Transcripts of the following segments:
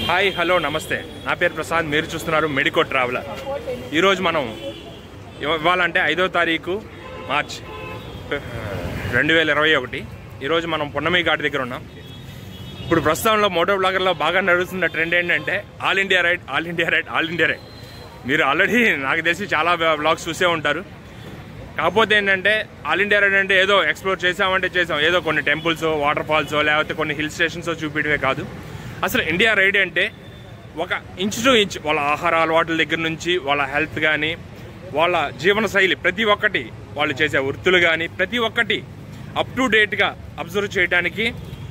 Hi hello నమస్తే నా పేరు ప్రసాద్ మీరు చూస్తున్నారు మెడికో ట్రావెలర్ ఈరోజు మనం ఇవ- ఇవ్వాలంటే ఐదో తారీఖు మార్చ్ రెండు వేల ఇరవై ఒకటి ఈరోజు మనం పున్నమి ఘాట్ దగ్గర ఉన్నాం ఇప్పుడు ప్రస్తుతంలో మోటో బ్లాగర్లో బాగా నడుస్తున్న ట్రెండ్ ఏంటంటే all India ride all India ride all India ride మీరు ఆల్రెడీ నాకు తెలిసి చాలా బ్లాగ్స్ చూసే ఉంటారు కాకపోతే ఏంటంటే ఆల్ ఇండియా రైడ్ అంటే ఏదో ఎక్స్ప్లోర్ చేసామంటే చేసాం ఏదో కొన్ని టెంపుల్స్ వాటర్ ఫాల్స్ లేకపోతే కొన్ని హిల్ స్టేషన్స్ చూపించడమే కాదు అసలు ఇండియా రైడ్ అంటే ఒక ఇంచ్ టు ఇంచ్ వాళ్ళ ఆహార అలవాట్ల దగ్గర నుంచి వాళ్ళ హెల్త్ కానీ వాళ్ళ జీవన శైలి ప్రతి ఒక్కటి వాళ్ళు చేసే వృత్తులు కానీ ప్రతి ఒక్కటి అప్ టు డేట్గా అబ్జర్వ్ చేయడానికి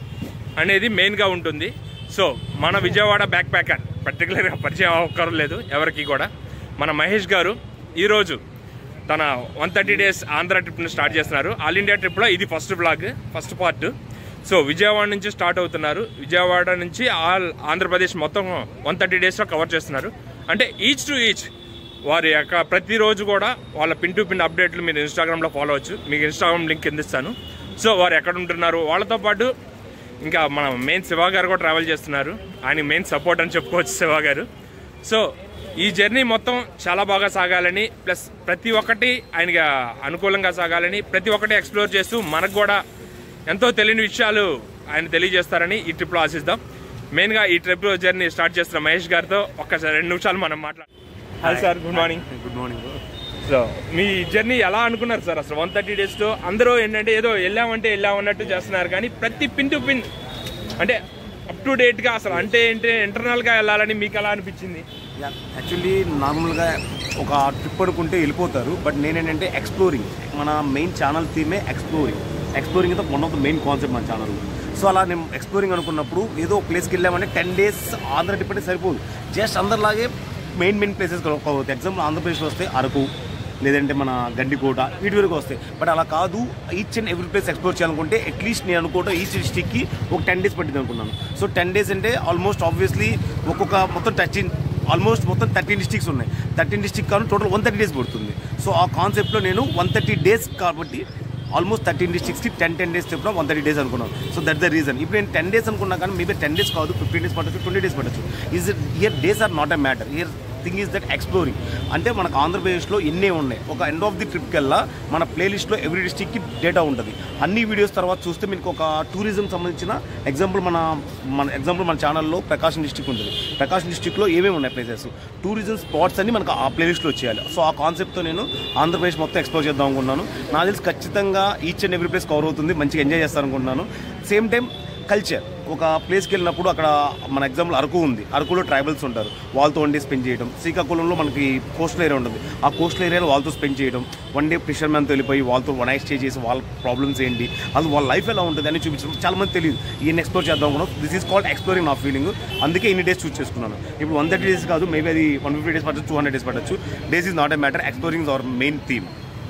అనేది మెయిన్గా ఉంటుంది సో మన విజయవాడ బ్యాక్ ప్యాకర్ పర్టికులర్గా పరిచయం అవ్వక్కర్లేదు ఎవరికి కూడా మన మహేష్ గారు ఈరోజు తన వన్ థర్టీ డేస్ ఆంధ్ర ట్రిప్ని స్టార్ట్ చేస్తున్నారు ఆల్ ఇండియా ట్రిప్లో ఇది first vlog first part so Vijayawada నుంచి స్టార్ట్ అవుతున్నారు విజయవాడ నుంచి ఆల్ ఆంధ్రప్రదేశ్ మొత్తం వన్ థర్టీ డేస్లో కవర్ చేస్తున్నారు అంటే ఈచ్ టు ఈచ్ వారి యొక్క ప్రతిరోజు కూడా వాళ్ళ పిన్ టు పిన్ అప్డేట్లు మీరు ఇన్స్టాగ్రామ్లో ఫాలో అవచ్చు మీకు ఇన్స్టాగ్రామ్ లింక్ కింద ఇస్తాను సో వారు ఎక్కడ ఉంటున్నారు వాళ్ళతో పాటు ఇంకా మన మెయిన్ శివ గారు కూడా ట్రావెల్ చేస్తున్నారు ఆయన మెయిన్ సపోర్ట్ అని చెప్పుకోవచ్చు శివ గారు సో ఈ జర్నీ మొత్తం చాలా బాగా సాగాలని ప్లస్ ప్రతి ఒక్కటి ఆయనకి అనుకూలంగా సాగాలని ప్రతి ఒక్కటి ఎక్స్ప్లోర్ చేస్తూ మనకు కూడా ఎంతో తెలియని విషయాలు ఆయన తెలియజేస్తారని ఈ ట్రిప్లో ఆశిద్దాం మెయిన్గా ఈ ట్రిప్ జర్నీ స్టార్ట్ చేస్తున్న మహేష్ గారితో ఒక్కసారి రెండు నిమిషాలు మనం మాట్లాడాలి hi sir good morning good morning so మీ జర్నీ ఎలా అనుకున్నారు సార్ అసలు వన్ థర్టీ డేస్లో అందరూ ఏంటంటే ఏదో వెళ్ళామంటే వెళ్ళామన్నట్టు చేస్తున్నారు కానీ ప్రతి పిన్ టు పిన్ అంటే అప్ టు డేట్గా అసలు అంటే ఏంటి ఇంటర్నల్గా వెళ్ళాలని మీకు ఎలా అనిపించింది యాక్చువల్లీ నార్మల్గా ఒక ట్రిప్ అనుకుంటే వెళ్ళిపోతారు బట్ నేనేంటంటే ఎక్స్ప్లోరింగ్ మన మెయిన్ ఛానల్ థీమే ఎక్స్ప్లోరింగ్ ఎక్స్ప్లోరింగ్ అయితే one of the main concept మన ఛానల్ సో అలా నేను ఎక్స్ప్లోరింగ్ అనుకున్నప్పుడు ఏదో ఒక ప్లేస్కి వెళ్ళామంటే టెన్ డేస్ ఆంధ్ర ట్రిప్ అంటే సరిపోదు జస్ట్ అందరిలాగే మెయిన్ మెయిన్ ప్లేసెస్ కలుపుకోవచ్చు ఎగ్జాంపుల్ ఆంధ్రప్రదేశ్లో వస్తే అరకు లేదంటే మన గండికోట వీటి వరకు వస్తాయి బట్ అలా కాదు each and every place explore చేయాలనుకుంటే అట్లీస్ట్ నేను అనుకోవటం ఈచ్ డిస్టిక్కి ఒక టెన్ డేస్ పట్టింది అనుకున్నాను సో టెన్ డేస్ అంటే ఆల్మోస్ట్ ఆబ్వియస్లీ ఒక్కొక్క మొత్తం టచింగ్ ఆల్మోస్ట్ మొత్తం థర్టీన్ డిస్టిక్స్ ఉన్నాయి థర్టీన్ డిస్టిక్ కానీ టోటల్ వన్ థర్టీ డేస్ పడుతుంది సో ఆ కాన్సెప్ట్లో నేను వన్ థర్టీ డేస్ కాబట్టి ఆల్మోస్ట్ థర్టీన్ డిస్టిక్స్కి టెన్ టెన్ డేస్ చెప్పిన వన్ థర్టీ డేస్ అనుకున్నాను సో దట్ ద రీజన్ ఇప్పుడు నేను టెన్ డేస్ అనుకున్నా కానీ మేబీ టెన్ డేస్ కాదు ఫిఫ్టీన్ డేస్ పట్టచ్చు ట్వంటీ డేస్ పట్టచ్చు is here days are not a matter here thing is that exploring అంటే మనకు ఆంధ్రప్రదేశ్లో ఎన్నే ఉన్నాయి ఒక ఎండ్ ఆఫ్ ది ట్రిప్ కల్లా మన ప్లేలిస్ట్లో ఎవ్రీ డిస్టిక్కి డేటా ఉంటుంది అన్ని వీడియోస్ తర్వాత చూస్తే మీకు ఒక టూరిజం సంబంధించిన ఎగ్జాంపుల్ మన మన ఎగ్జాంపుల్ మన ఛానల్లో ప్రకాశం డిస్టిక్ ఉంటుంది ప్రకాశం డిస్టిక్లో ఏమేమి ఉన్నాయి ప్లేసెస్ టూరిజం స్పాట్స్ అన్ని మనకు ఆ ప్లేలిస్ట్లో వచ్చేయాలి సో ఆ కాన్సెప్ట్తో నేను ఆంధ్రప్రదేశ్ మొత్తం ఎక్స్ప్లోర్ చేద్దాం అనుకున్నాను నాకు తెలిసి ఖచ్చితంగా each and every place cover అవుతుంది మంచిగా ఎంజాయ్ చేస్తారనుకుంటున్నాను సేమ్ టైం కల్చర్ ఒక ప్లేస్కి వెళ్ళినప్పుడు అక్కడ మన ఎగ్జాంపుల్ అరకు ఉంది అరకులో ట్రైబల్స్ ఉంటారు వాళ్ళతో వన్ డే స్పెండ్ చేయడం శ్రీకాకుళంలో మనకి కోస్టల్ ఏరియా ఉంటుంది ఆ కోస్టల్ ఏరియాలో వాళ్ళతో స్పెండ్ చేయడం వన్ డే ఫిషర్మెన్తో వెళ్ళిపోయి వాళ్ళతో వన్ నైట్ స్టే చేసి వాళ్ళ ప్రాబ్లమ్స్ ఏంటి అది వాళ్ళ లైఫ్ ఎలా ఉంటుంది అని చూపించడం చాలా మంది తెలియదు ఈయన ఎక్స్ప్లోర్ చేద్దాం అనుకున్నాం దిస్ ఈస్ కాల్డ్ ఎక్స్ప్లోరింగ్ నా ఫీలింగ్ అందుకే ఇన్ని డేస్ చూస్ చేసుకున్నాను ఇప్పుడు వన్ థర్టీ డేస్ కాదు మేబీ అది వన్ ఫిఫ్టీ డేస్ పట్టచ్చు టూ హండ్రెడ్ డేస్ పట్టచ్చు days is not a matter exploring our main theme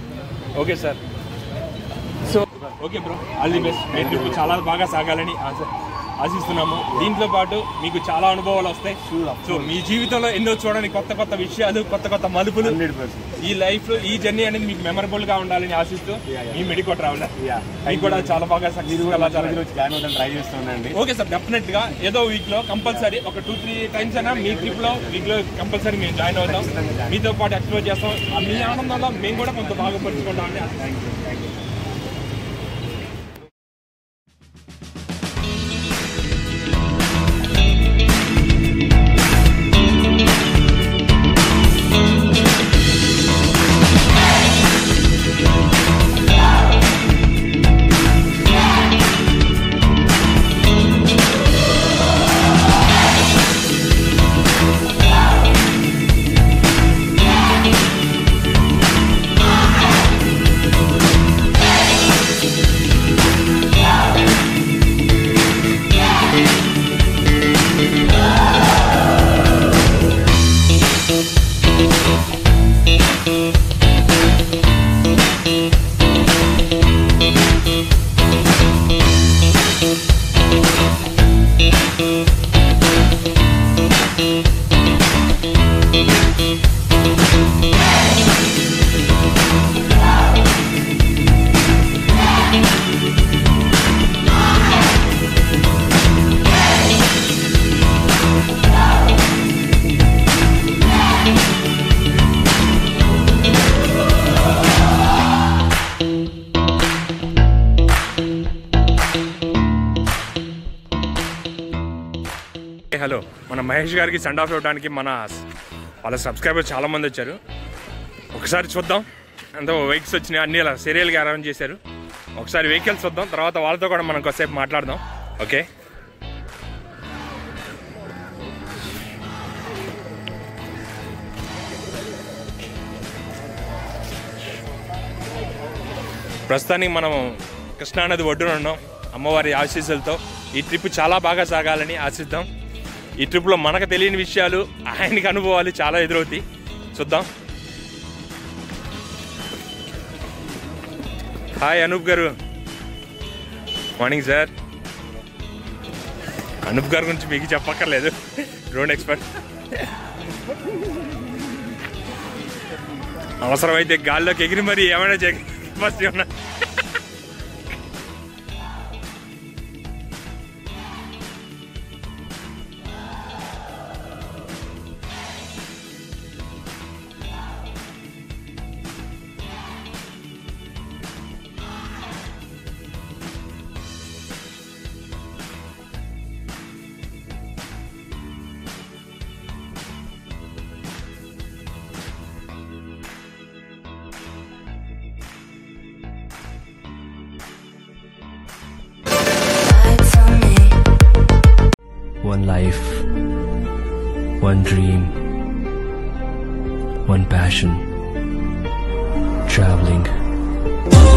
okay sir so okay bro all the best మీ ట్రిప్ చాలా బాగా సాగాలని ఆశ- ఆశిస్తున్నాము దీంతో పాటు మీకు చాలా అనుభవాలు వస్తాయి సో మీ జీవితంలో ఎన్నో చూడని కొత్త కొత్త విషయాలు కొత్త కొత్త మలుపులు హండ్రెడ్ పర్సెంట్ ఈ లైఫ్ లో ఈ జర్నీ అనేది మీకు మెమరబుల్ గా ఉండాలని ఆశిస్తూ మీ మెడికో ట్రావెలర్ Yeah. మీకు కూడా చాలా బాగా సక్సెస్ జాయిన్ అవుతాను ట్రై చేస్తున్నానండి ఓకే సార్ డెఫినెట్ గా ఏదో వీక్ లో కంపల్సరీ ఒక టూ త్రీ టైమ్స్ అయినా మీ ట్రిప్ లో వీక్ లో కంపల్సరీ మేము జాయిన్ అవుతాం మీతో పాటు ఎక్స్ప్లోర్ చేస్తాం ఆ మీ ఆనందంలో మేము కూడా కొంత బాగా పంచుకుంటామని ఆశిస్తున్నాం. హలో మన మహేష్ గారికి సెండ్ ఆఫ్ ఇవ్వడానికి మన వాళ్ళ సబ్స్క్రైబర్స్ చాలా మంది వచ్చారు ఒకసారి చూద్దాం ఎంతో వెహికల్స్ వచ్చినాయి అన్ని అలా సీరియల్గా అరేంజ్ చేశారు ఒకసారి వెహికల్స్ చూద్దాం తర్వాత వాళ్ళతో కూడా మనం కొద్దిసేపు మాట్లాడదాం ఓకే ప్రస్తుతానికి మనం కృష్ణానది ఒడ్డున ఉన్నాం అమ్మవారి ఆశీస్సులతో ఈ ట్రిప్ చాలా బాగా సాగాలని ఆశిద్దాం ఈ ట్రిప్లో మనకు తెలియని విషయాలు ఆయనకి అనుభవాలు చాలా ఎదురవుతాయి చూద్దాం హాయ్ అనూప్ గారు మార్నింగ్ సార్ అనూప్ గారి గురించి మీకు చెప్పక్కర్లేదు డ్రోన్ ఎక్స్పర్ట్ అవసరమైతే గాల్లోకి ఎగిరి మరి ఏమైనా చేయ ఫస్ట్ ఉన్నా Lights on me. One life, one dream, one passion, traveling.